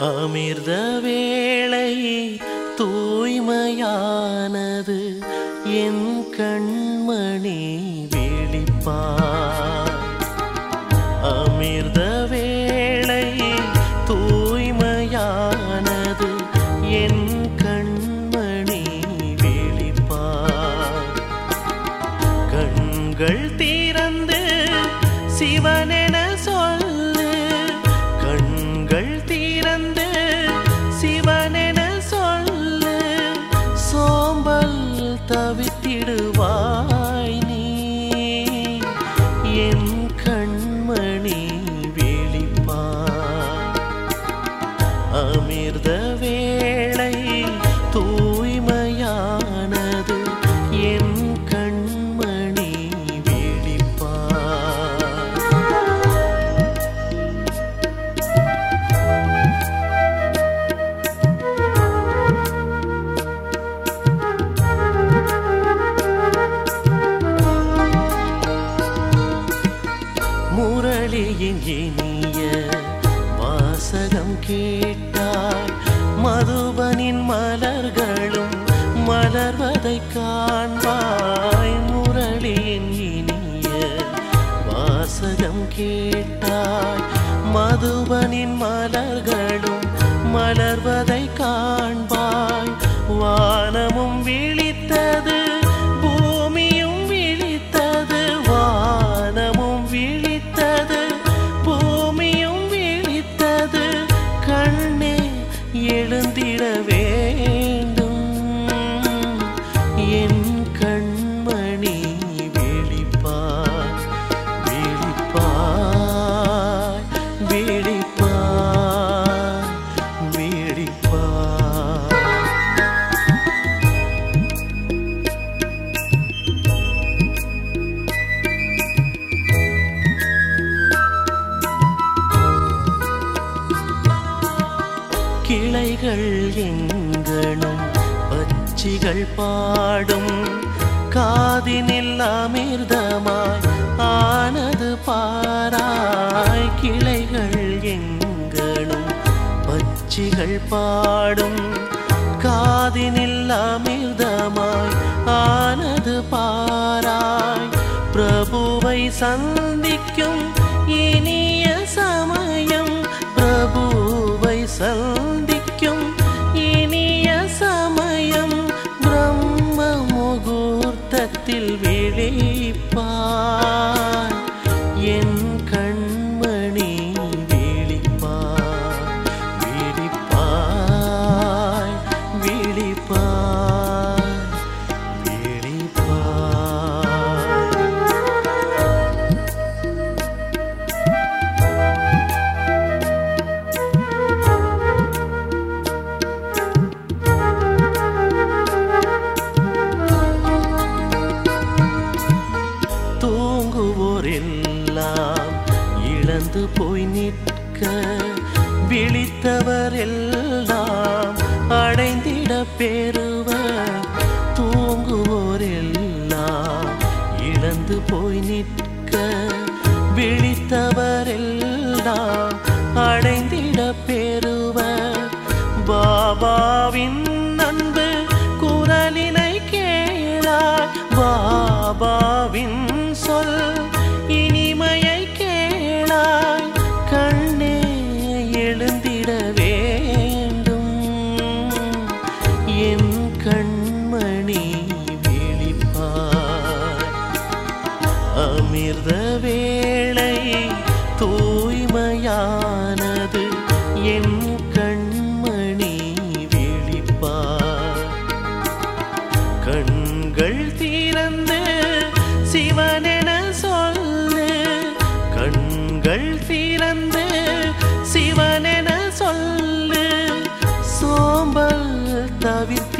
அமிர்த வேளை தூய்மையானது என் கண்மணி விழிப்பார் அமிர்த வேளை தூய்மையானது என் கண்மணி விழிப்பார் கண்கள் திறந்து சிவனென சொல்லு கண்கள் திறந்து சிவனென சொல்லு சோம்பல் தவித்திடுவாய் நீ என் கண்மணி விழிப்பார் அமிர்த வேளை தூய்மையானது என் கண்மணி விழிப்பார் முரளியின் இனிய வாசகம் கேட்டாய் மதுபனின் மலர்களும் மலர்வதை காண்பாய் முரளியின் இனிய வாசகம் கேட்டாய் மதுபனின் மலர்களும் மலர்வதை காண்பாய் வானமும் விழித்தது பூமியும் விழித்தது வானமும் விழித்தது பூமியும் விழித்தது கண்ணே எழுந்திட வேண்டும் என் கண்மணி விழிப்பாய் விழிப்பாய் விழிப்பாய் விழிப்பாய் கிளைகள் எங்கனும் பச்சிகள் பாடும் காதினில் அமிர்தமாய் ஆனது பாராய் கிளைகள் எங்கனும் பச்சிகள் பாடும் காதினில் அமிர்தமாய் ஆனது பாராய் பிரபுவை சந்திக்கும் இனிய சமயம் பிரபுவை சந்திக்கும் இனிய சமயம் பிரம்ம முகூர்த்தத்தில் விழிப்பாய் என் கண்மணி விழிப்பாய் விழிப்பாய் விழிப்பாய் விழிப்பாய் தூங்குவோர் எல்லாம் இழந்து போய் நிற்க விழித்தவர் எல்லாம் அடைந்திட பெறுவர் தூங்குவோர் எல்லாம் இழந்து போய் நிற்க விழித்தவர் எல்லாம் அடைந்திட பெறுவர் பாபாவின் அன்பு குரலினை கேளாய் பாபாவின் சொல் இனிமையை கேளாய் கண்ணே எழுந்திட வேண்டும் என் கண்மணி விழிப்பாய் அமிர்த வேளை தூய்மையானது என் கண்மணி விழிப்பார் கண்கள் திறந்து சிவனென சொல்லு கண்கள் திறந்து சிவனென சொல்லு சோம்பல் தவிர்த்து